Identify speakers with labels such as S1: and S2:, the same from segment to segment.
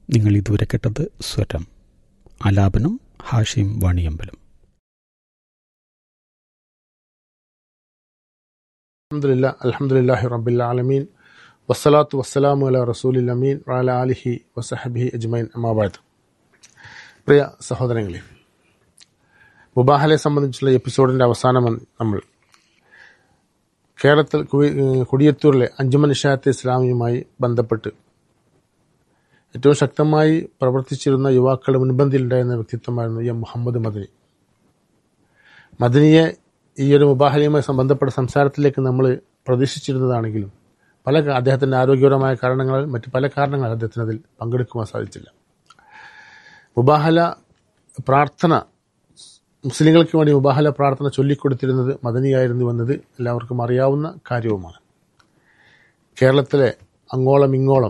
S1: നിങ്ങൾ ഇതുവരെ കേട്ടത് സ്വരം ആലാപനം ഹാഷിം വാണിയമ്പലം
S2: അലഹമുല്ല അലഹമുല്ലാഹി റബ്ബിൽ വസ്സലാത്തു വസ്സലാമു അല റസൂലിൽ അമീൻ വാല അലിഹി വസഹബിഹി അജ്മൈൻ അമാബാദ് പ്രിയ സഹോദരങ്ങളെ മുബാഹലെ സംബന്ധിച്ചുള്ള എപ്പിസോഡിൻ്റെ അവസാനം നമ്മൾ കേരളത്തിൽ കുവി- കൊടിയത്തൂരിലെ അഞ്ചുമൻ ഇഷാത്ത് ഇസ്ലാമിയുമായി ബന്ധപ്പെട്ട് ഏറ്റവും ശക്തമായി പ്രവർത്തിച്ചിരുന്ന യുവാക്കളുടെ മുൻപന്തിയിലുണ്ടായിരുന്ന വ്യക്തിത്വമായിരുന്നു എം മുഹമ്മദ് മദനി മദനിയെ ഈ ഒരു മുബാഹലയുമായി ബന്ധപ്പെട്ട സംസാരത്തിലേക്ക് നമ്മൾ പ്രതീക്ഷിച്ചിരുന്നതാണെങ്കിലും പല കാ- അദ്ദേഹത്തിൻ്റെ ആരോഗ്യപരമായ കാരണങ്ങളാൽ മറ്റ് പല കാരണങ്ങളാൽ അദ്ദേഹത്തിന് അതിൽ പങ്കെടുക്കുവാൻ സാധിച്ചില്ല മുബാഹല പ്രാർത്ഥന മുസ്ലിങ്ങൾക്ക് വേണ്ടി മുബാഹല പ്രാർത്ഥന ചൊല്ലിക്കൊടുത്തിരുന്നത് മദനിയായിരുന്നു എന്നത് എല്ലാവർക്കും അറിയാവുന്ന കാര്യവുമാണ് കേരളത്തിലെ അങ്ങോളം ഇങ്ങോളം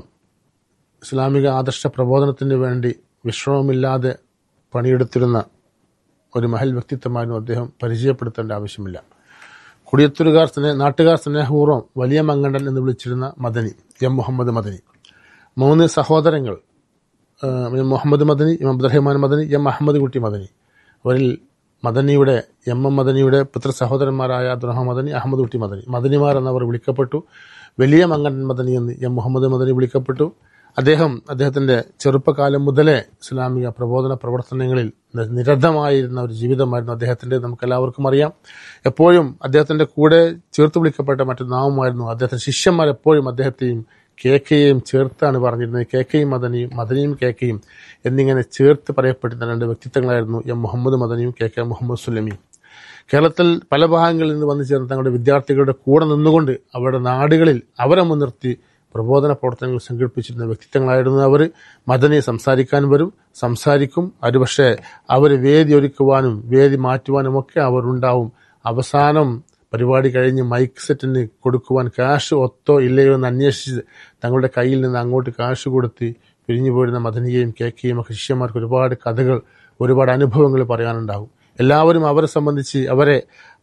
S2: ഇസ്ലാമിക ആദർശ പ്രബോധനത്തിന് വേണ്ടി വിശ്രമമില്ലാതെ പണിയെടുത്തിരുന്ന ഒരു മഹൽ വ്യക്തിത്വമായിരുന്നു അദ്ദേഹം പരിചയപ്പെടുത്തേണ്ട ആവശ്യമില്ല കുടിയത്തൂരുകാർ സ്നേഹ നാട്ടുകാർ സ്നേഹപൂർവ്വം വലിയ മങ്കണ്ടൻ എന്ന് വിളിച്ചിരുന്ന മദനി എം മുഹമ്മദ് മദനി മൂന്ന് സഹോദരങ്ങൾ ആ, M Muhammad Madani M Abdurahman Madani M Ahammad Kutty Madani അവരിൽ മദനിയുടെ എം എം മദനിയുടെ പുത്ര സഹോദരന്മാരായ അബ്ദുറഹ്മാൻ മദനി അഹമ്മദ് കുട്ടി മദനി മദനിമാർ എന്നവർ വിളിക്കപ്പെട്ടു വലിയ മങ്കണ്ടൻ മദനി എന്ന് എം മുഹമ്മദ് മദനി വിളിക്കപ്പെട്ടു അദ്ദേഹം അദ്ദേഹത്തിന്റെ ചെറുപ്പകാലം മുതലേ ഇസ്ലാമിക പ്രബോധന പ്രവർത്തനങ്ങളിൽ നി- നിരതമായിരുന്ന ഒരു ജീവിതമായിരുന്നു അദ്ദേഹത്തിന്റെ നമുക്ക് എല്ലാവർക്കും അറിയാം എപ്പോഴും അദ്ദേഹത്തിന്റെ കൂടെ ചേർത്ത് വിളിക്കപ്പെട്ട മറ്റൊരു നാമമായിരുന്നു അദ്ദേഹത്തിന്റെ ശിഷ്യന്മാർ എപ്പോഴും അദ്ദേഹത്തെയും കേക്കയെയും ചേർത്താണ് പറഞ്ഞിരുന്നത് കേക്കയും മദനിയും മദനിയും കേക്കയും എന്നിങ്ങനെ ചേർത്ത് പറയപ്പെടുന്ന രണ്ട് വ്യക്തിത്വങ്ങളായിരുന്നു എം മുഹമ്മദ് മദനിയും കെ കെ മുഹമ്മദ് സുലമിയും കേരളത്തിൽ പല ഭാഗങ്ങളിൽ നിന്ന് വന്നു ചേർന്ന് തങ്ങളുടെ വിദ്യാർത്ഥികളുടെ കൂടെ നിന്നുകൊണ്ട് അവരുടെ നാടുകളിൽ അവരെ മുൻനിർത്തി പ്രബോധന പ്രവർത്തനങ്ങൾ സംഘടിപ്പിച്ചിരുന്ന വ്യക്തിത്വങ്ങളായിരുന്നു അവർ മദനെ സംസാരിക്കാൻ വരും സംസാരിക്കും അത് പക്ഷേ അവർ വേദി ഒരുക്കുവാനും വേദി മാറ്റുവാനും ഒക്കെ അവർ ഉണ്ടാവും അവസാനം പരിപാടി കഴിഞ്ഞ് മൈക്ക് സെറ്റിന് കൊടുക്കുവാൻ ക്യാഷ് ഒത്തോ ഇല്ലയോ എന്ന് അന്വേഷിച്ച് തങ്ങളുടെ കയ്യിൽ നിന്ന് അങ്ങോട്ട് ക്യാഷ് കൊടുത്ത് പിരിഞ്ഞു പോയിരുന്ന മദനിയെയും കേക്കെയും ഒക്കെ ശിഷ്യന്മാർക്ക് ഒരുപാട് കഥകൾ ഒരുപാട് അനുഭവങ്ങൾ പറയാനുണ്ടാകും എല്ലാവരും അവരെ സംബന്ധിച്ച് അവരെ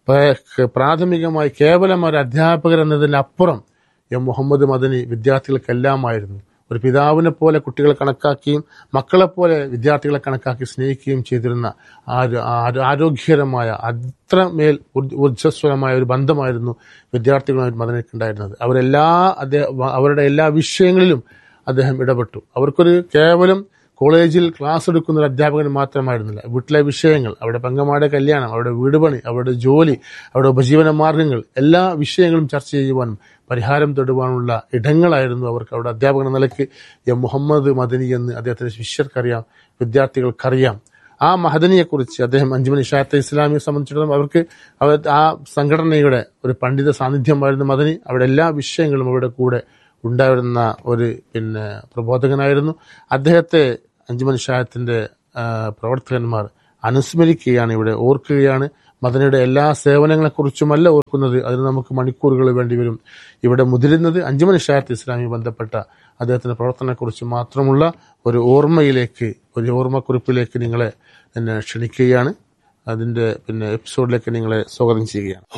S2: പ- പ്രാഥമികമായി കേവലം ഒരു അധ്യാപകർ എന്നതിനപ്പുറം എം മുഹമ്മദ് മദനി വിദ്യാർത്ഥികൾക്കെല്ലാമായിരുന്നു ഒരു പിതാവിനെ പോലെ കുട്ടികളെ കണക്കാക്കിയും മക്കളെപ്പോലെ വിദ്യാർത്ഥികളെ കണക്കാക്കി സ്നേഹിക്കുകയും ചെയ്തിരുന്ന ആ ഒരു ആ- ആരോഗ്യകരമായ അത്രമേൽ ഊർജ്ജ- ഊർജ്ജസ്വലമായ ഒരു ബന്ധമായിരുന്നു വിദ്യാർത്ഥികളുമായി മദനിക്കുണ്ടായിരുന്നത് അവരെല്ലാ അദ്ദേഹം അവരുടെ എല്ലാ വിഷയങ്ങളിലും അദ്ദേഹം ഇടപെട്ടു അവർക്കൊരു കേവലം കോളേജിൽ ക്ലാസ് എടുക്കുന്ന ഒരു അധ്യാപകൻ മാത്രമായിരുന്നില്ല വീട്ടിലെ വിഷയങ്ങൾ അവിടെ പെങ്ങമാരുടെ കല്യാണം അവരുടെ വീട് പണി അവരുടെ ജോലി അവരുടെ ഉപജീവന മാർഗങ്ങൾ എല്ലാ വിഷയങ്ങളും ചർച്ച ചെയ്യുവാനും പരിഹാരം തേടുവാനുള്ള ഇടങ്ങളായിരുന്നു അവർക്ക് അവിടെ അധ്യാപകൻ എന്ന നിലയ്ക്ക് എം മുഹമ്മദ് മദനി എന്ന് അദ്ദേഹത്തിന്റെ ശിഷ്യർക്കറിയാം വിദ്യാർത്ഥികൾക്കറിയാം ആ മഹദനിയെക്കുറിച്ച് അദ്ദേഹം അഞ്ചുമണി ഇഷാത്തെ ഇസ്ലാമിയെ സംബന്ധിച്ചിടത്തോളം അവർക്ക് അവർ ആ സംഘടനയുടെ ഒരു പണ്ഡിത സാന്നിധ്യമായിരുന്നു മദനി അവിടെ എല്ലാ വിഷയങ്ങളും അവരുടെ കൂടെ ഉണ്ടായിരുന്ന ഒരു പിന്നെ പ്രബോധകനായിരുന്നു അദ്ദേഹത്തെ അഞ്ചുമൻ ഷായത്തിന്റെ പ്രവർത്തകന്മാർ അനുസ്മരിക്കുകയാണ് ഇവിടെ ഓർക്കുകയാണ് മദനയുടെ എല്ലാ സേവനങ്ങളെക്കുറിച്ചുമല്ല ഓർക്കുന്നത് അതിന് നമുക്ക് മണിക്കൂറുകൾ വേണ്ടി വരും ഇവിടെ മുതിരുന്നത് അഞ്ചുമൻ ഷായത്ത് ഇസ്ലാമി ബന്ധപ്പെട്ട അദ്ദേഹത്തിന്റെ പ്രവർത്തനത്തെക്കുറിച്ച് മാത്രമുള്ള ഒരു ഓർമ്മയിലേക്ക് ഒരു ഓർമ്മക്കുറിപ്പിലേക്ക് നിങ്ങളെ എന്നെ ക്ഷണിക്കുകയാണ് അതിന്റെ പിന്നെ എപ്പിസോഡിലേക്ക് നിങ്ങളെ സ്വാഗതം ചെയ്യുകയാണ്